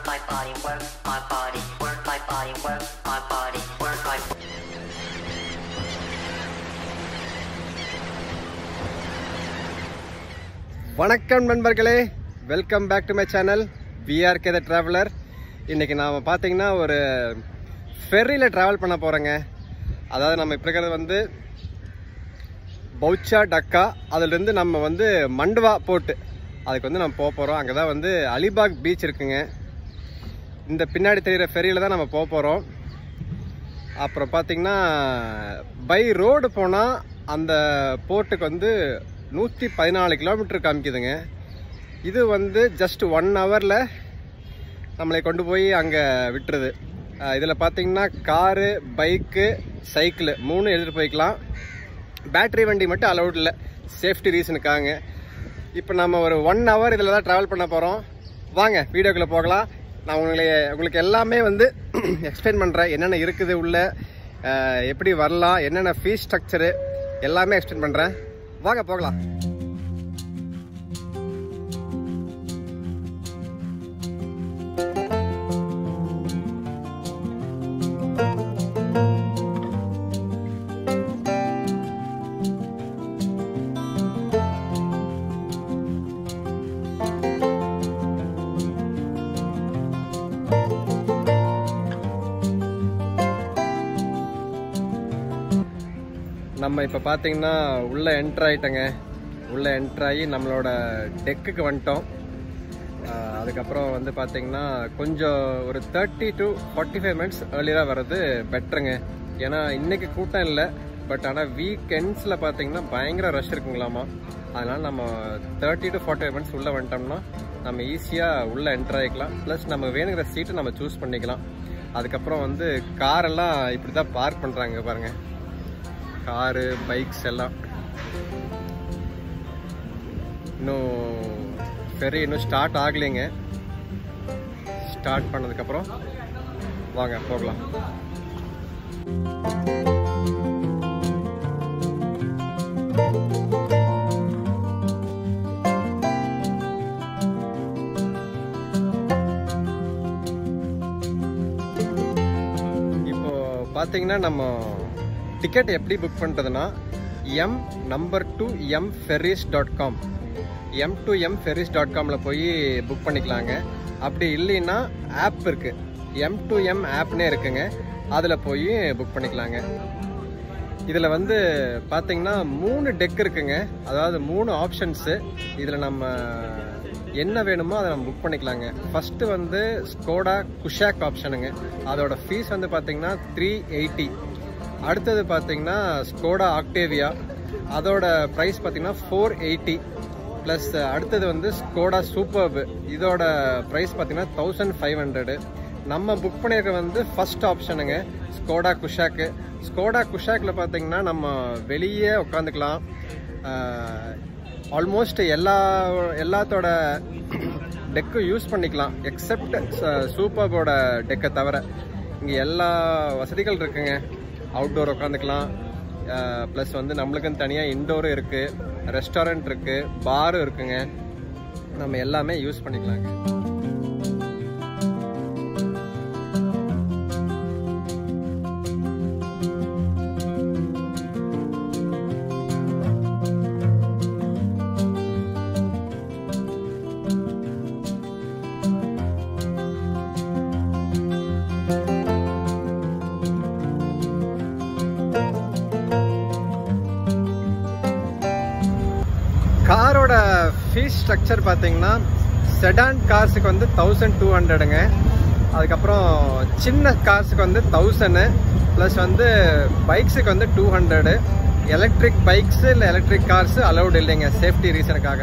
my body, work my body, work my body, work my body, work my வணக்கம் நண்பர்களே welcome back to my channel VRK the traveller இன்றைக்கி நாம் பார்த்தீங்கன்னா ஒரு ஃபெர்ரியில் travel பண்ண போகிறோங்க அதாவது நம்ம இப்போ இருக்கிறது வந்து பௌச்சா டக்கா அதுலேருந்து நம்ம வந்து மண்டுவா போட்டு அதுக்கு வந்து நம்ம போக போகிறோம் அங்கே தான் வந்து அலிபாக் பீச் இருக்குங்க இந்த பின்னாடி தெரிகிற ஃபெரியில் தான் நம்ம போக போகிறோம் அப்புறம் பார்த்தீங்கன்னா பை ரோடு போனால் அந்த போர்ட்டுக்கு வந்து நூற்றி பதினாலு கிலோமீட்டர் காமிக்குதுங்க இது வந்து ஜஸ்ட் ஒன் ஹவரில் நம்மளை கொண்டு போய் அங்கே விட்டுருது இதில் பார்த்தீங்கன்னா காரு பைக்கு சைக்கிள் மூணு எடுத்துகிட்டு போய்க்கலாம் பேட்டரி வண்டி மட்டும் அலௌட் இல்லை சேஃப்டி ரீசனுக்காக இப்போ நம்ம ஒரு ஒன் ஹவர் இதில் தான் ட்ராவல் பண்ண போகிறோம் வாங்க வீடியோக்குள்ளே போகலாம் நான் உங்களை உங்களுக்கு எல்லாமே வந்து எக்ஸ்பிளைன் பண்ணுறேன் என்னென்ன இருக்குது உள்ள அஹ், எப்படி வரலாம் என்னென்ன ஃபீஸ் ஸ்ட்ரக்சரு எல்லாமே எக்ஸ்பிளைன் பண்ணுறேன் வாங்க போகலாம் நம்ம இப்போ பார்த்தீங்கன்னா உள்ளே என்ட்ரு ஆகிட்டோங்க உள்ளே என்ட்ரு ஆகி நம்மளோட டெக்குக்கு வந்துட்டோம் ஆஹ் அதுக்கப்புறம் வந்து பார்த்தீங்கன்னா கொஞ்சம் ஒரு thirty to forty five minutes ஏர்லியராக வர்றது பெட்டருங்க ஏன்னா இன்னைக்கு கூட்டம் இல்லை பட் ஆனால் வீக்கெண்ட்ஸில் பார்த்தீங்கன்னா பயங்கர ரஷ் இருக்குங்களாமா அதனால் நம்ம thirty to forty five minutes உள்ளே வந்துட்டோம்னா நம்ம ஈஸியாக உள்ளே என்ட்ரு ஆகிக்கலாம் ப்ளஸ் நம்ம வேணுங்கிற சீட்டை நம்ம சூஸ் பண்ணிக்கலாம் அதுக்கப்புறம் வந்து காரெல்லாம் இப்படி தான் பார்க் பண்ணுறாங்க பாருங்கள் காரு பைக்ஸ் எல்லாம் இன்னும் ஃபெரி இன்னும் ஸ்டார்ட் ஆகலைங்க ஸ்டார்ட் பண்ணதுக்கப்புறம் வாங்க போகலாம் இப்போ பார்த்தீங்கன்னா நம்ம டிக்கெட் எப்படி புக் பண்ணுறதுன்னா M number two M ferries dot com M to M ferries dot காமில் போய் புக் பண்ணிக்கலாங்க அப்படி இல்லைன்னா ஆப் இருக்குது எம் டு எம் ஆப்னே இருக்குங்க அதில் போய் புக் பண்ணிக்கலாங்க இதில் வந்து பார்த்தீங்கன்னா மூணு டெக் இருக்குங்க அதாவது மூணு ஆப்ஷன்ஸு இதில் நம்ம என்ன வேணுமோ அதை நம்ம புக் பண்ணிக்கலாங்க ஃபஸ்ட்டு வந்து ஸ்கோடா குஷாக் ஆப்ஷனுங்க அதோட ஃபீஸ் வந்து பார்த்தீங்கன்னா த்ரீ எயிட்டி அடுத்தது பார்த்தீங்கன்னா ஸ்கோடா ஆக்டேவியா அதோட ப்ரைஸ் பார்த்தீங்கன்னா ஃபோர் எயிட்டி ப்ளஸ் அடுத்தது வந்து ஸ்கோடா சூப்பர்பு இதோட ப்ரைஸ் பார்த்தீங்கன்னா தௌசண்ட் ஃபைவ் ஹண்ட்ரடு நம்ம புக் பண்ணியிருக்க வந்து ஃபர்ஸ்ட் ஆப்ஷனுங்க ஸ்கோடா குஷாக்கு ஸ்கோடா குஷாக்கில் பார்த்தீங்கன்னா நம்ம வெளியே உட்காந்துக்கலாம் ஆல்மோஸ்ட் எல்லா எல்லாத்தோட டெக்கும் யூஸ் பண்ணிக்கலாம் எக்ஸப்ட் சூப்பர்போட டெக்கை தவிர இங்கே எல்லா வசதிகள் இருக்குங்க அவுட்டோர் உட்காந்துக்கலாம் ப்ளஸ் வந்து நம்மளுக்குன்னு தனியாக இன்டோரும் இருக்குது ரெஸ்டாரண்ட் இருக்குது பாரும் இருக்குங்க நம்ம எல்லாமே யூஸ் பண்ணிக்கலாங்க காரோட ஃபீஸ் ஸ்ட்ரக்சர் பார்த்தீங்கன்னா செடான் கார்ஸுக்கு வந்து தௌசண்ட் டூ ஹண்ட்ரடுங்க அதுக்கப்புறம் சின்ன கார்ஸுக்கு வந்து தௌசண்டு ப்ளஸ் வந்து பைக்ஸுக்கு வந்து டூ ஹண்ட்ரடு எலக்ட்ரிக் பைக்ஸு இல்லை எலக்ட்ரிக் கார்ஸு அலௌடு இல்லைங்க சேஃப்டி ரீசனுக்காக